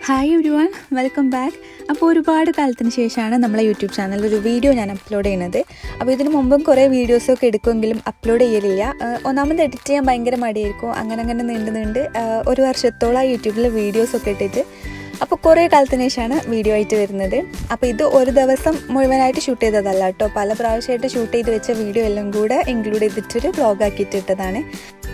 hi everyone welcome back അപ്പോൾ ഒരുപാട് കാലത്തിന് ശേഷമാണ് നമ്മളെ യൂട്യൂബ് ചാനലിൽ ഒരു വീഡിയോ ഞാൻ അപ്ലോഡ് ചെയ്യുന്നത് അപ്പോൾ ഇതിന് മുമ്പും കുറേ വീഡിയോസൊക്കെ എടുക്കുമെങ്കിലും അപ്ലോഡ് ചെയ്യലില്ല ആഹ് ഒന്നാമത് എഡിറ്റ് ചെയ്യാൻ ഭയങ്കര മടിയായിരിക്കും അങ്ങനെ അങ്ങനെ നീണ്ട് നീണ്ട് ആഹ് ഒരു വർഷത്തോളം യൂട്യൂബിൽ വീഡിയോസൊക്കെ ഇട്ടിട്ട് അപ്പോൾ കുറേ കാലത്തിന് ശേഷമാണ് വീഡിയോ ആയിട്ട് വരുന്നത് അപ്പോൾ ഇത് ഒരു ദിവസം മുഴുവനായിട്ട് ഷൂട്ട് ചെയ്തതല്ല കേട്ടോ പല പ്രാവശ്യമായിട്ട് ഷൂട്ട് ചെയ്ത് വെച്ച വീഡിയോ എല്ലാം കൂടെ ഇൻക്ലൂഡ് ചെയ്തിട്ടൊരു വ്ളോഗ് ആക്കിയിട്ടിട്ടതാണ്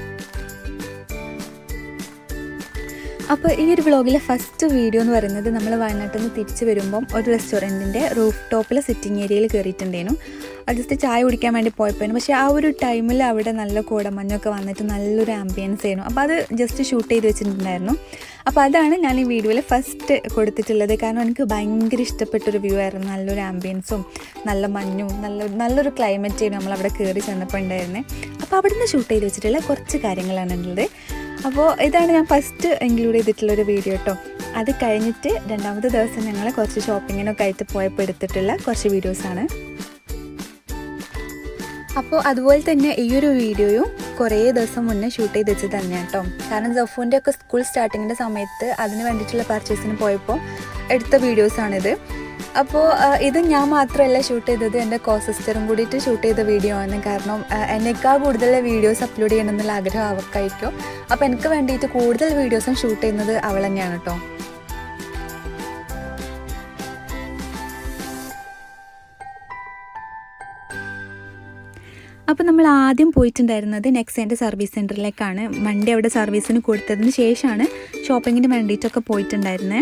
അപ്പോൾ ഈ ഒരു വ്ളോഗിലെ ഫസ്റ്റ് വീഡിയോ എന്ന് പറയുന്നത് നമ്മൾ വയനാട്ടിൽ നിന്ന് തിരിച്ച് വരുമ്പം ഒരു റെസ്റ്റോറൻറ്റിൻ്റെ റൂഫ് ടോപ്പിൽ സിറ്റിംഗ് ഏരിയയിൽ കയറിയിട്ടുണ്ടായിരുന്നു ജസ്റ്റ് ചായ കുടിക്കാൻ വേണ്ടി പോയപ്പോഴും പക്ഷേ ആ ഒരു ടൈമിൽ അവിടെ നല്ല കോടമഞ്ഞൊക്കെ വന്നിട്ട് നല്ലൊരു ആംബിയൻസ് ആയിരുന്നു അപ്പോൾ അത് ജസ്റ്റ് ഷൂട്ട് ചെയ്ത് വെച്ചിട്ടുണ്ടായിരുന്നു അപ്പോൾ അതാണ് ഞാൻ ഈ വീഡിയോയിൽ ഫസ്റ്റ് കൊടുത്തിട്ടുള്ളത് കാരണം എനിക്ക് ഭയങ്കര ഇഷ്ടപ്പെട്ടൊരു വ്യൂ ആയിരുന്നു നല്ലൊരു ആംബിയൻസും നല്ല മഞ്ഞും നല്ല നല്ലൊരു ക്ലൈമറ്റ് ആയിരുന്നു നമ്മളവിടെ കയറി ചെന്നപ്പോൾ ഉണ്ടായിരുന്നത് അപ്പോൾ അവിടുന്ന് ഷൂട്ട് ചെയ്ത് വെച്ചിട്ടുള്ള കുറച്ച് കാര്യങ്ങളാണ് ഉള്ളത് അപ്പോൾ ഇതാണ് ഞാൻ ഫസ്റ്റ് ഇൻക്ലൂഡ് ചെയ്തിട്ടുള്ളൊരു വീഡിയോ കേട്ടോ അത് കഴിഞ്ഞിട്ട് രണ്ടാമത്തെ ദിവസം ഞങ്ങൾ കുറച്ച് ഷോപ്പിങ്ങിനൊക്കെ ആയിട്ട് പോയപ്പോൾ എടുത്തിട്ടുള്ള കുറച്ച് വീഡിയോസാണ് അപ്പോൾ അതുപോലെ തന്നെ ഈ ഒരു വീഡിയോയും കുറേ ദിവസം മുന്നേ ഷൂട്ട് ചെയ്ത് വെച്ചത് തന്നെയാണ് കേട്ടോ കാരണം ജഫൂൻ്റെ ഒക്കെ സ്കൂൾ സ്റ്റാർട്ടിങ്ങിൻ്റെ സമയത്ത് അതിന് വേണ്ടിയിട്ടുള്ള പർച്ചേസിന് പോയപ്പോൾ എടുത്ത വീഡിയോസാണിത് അപ്പോൾ ഇത് ഞാൻ മാത്രമല്ല ഷൂട്ട് ചെയ്തത് എൻ്റെ കോ സിസ്റ്ററും കൂടിയിട്ട് ഷൂട്ട് ചെയ്ത വീഡിയോ ആണ് കാരണം എന്നേക്കാൾ കൂടുതൽ വീഡിയോസ് അപ്ലോഡ് ചെയ്യണം എന്നുള്ള ആഗ്രഹം അവർക്കായിരിക്കും അപ്പോൾ എനിക്ക് വേണ്ടിയിട്ട് കൂടുതൽ വീഡിയോസും ഷൂട്ട് ചെയ്യുന്നത് അവൾ തന്നെയാണ് കേട്ടോ അപ്പോൾ നമ്മൾ ആദ്യം പോയിട്ടുണ്ടായിരുന്നത് നെക്സേൻ്റെ സർവീസ് സെൻറ്ററിലേക്കാണ് വണ്ടി അവിടെ സർവീസിന് കൊടുത്തതിന് ശേഷമാണ് ഷോപ്പിങ്ങിന് വേണ്ടിയിട്ടൊക്കെ പോയിട്ടുണ്ടായിരുന്നത്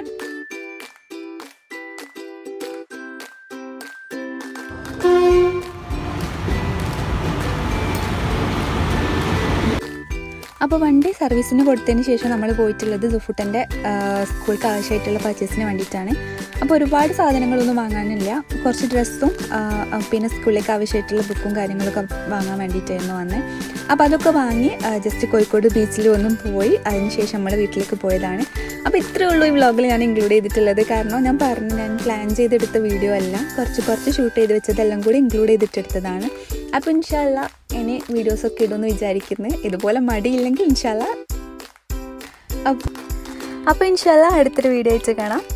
അപ്പോൾ വണ്ടി സർവീസിന് കൊടുത്തതിന് ശേഷം നമ്മൾ പോയിട്ടുള്ളത് സുഫുട്ടൻ്റെ സ്കൂൾക്ക് ആവശ്യമായിട്ടുള്ള പർച്ചേസിന് വേണ്ടിയിട്ടാണ് അപ്പോൾ ഒരുപാട് സാധനങ്ങളൊന്നും വാങ്ങാനില്ല കുറച്ച് ഡ്രസ്സും പിന്നെ സ്കൂളിലേക്ക് ആവശ്യമായിട്ടുള്ള ബുക്കും കാര്യങ്ങളൊക്കെ വാങ്ങാൻ വേണ്ടിയിട്ടായിരുന്നു വന്നത് അപ്പോൾ അതൊക്കെ വാങ്ങി ജസ്റ്റ് കോഴിക്കോട് ബീച്ചിൽ ഒന്നും പോയി അതിന് ശേഷം നമ്മൾ വീട്ടിലേക്ക് പോയതാണ് അപ്പോൾ ഇത്രയേ ഉള്ളൂ ഈ വ്ളോഗിൽ ഞാൻ ഇൻക്ലൂഡ് ചെയ്തിട്ടുള്ളത് കാരണം ഞാൻ പറഞ്ഞു ഞാൻ പ്ലാൻ ചെയ്തെടുത്ത വീഡിയോ അല്ല കുറച്ച് കുറച്ച് ഷൂട്ട് ചെയ്ത് വെച്ചതെല്ലാം കൂടി ഇൻക്ലൂഡ് ചെയ്തിട്ടെടുത്തതാണ് അപ്പോൾ ഇൻഷാല്ല ഇനി വീഡിയോസൊക്കെ ഇടുമെന്ന് വിചാരിക്കുന്നു ഇതുപോലെ മടിയില്ലെങ്കിൽ ഇൻഷാല്ല അപ്പോൾ ഇൻഷാല്ല അടുത്തൊരു വീഡിയോ ആയിട്ട് കാണാം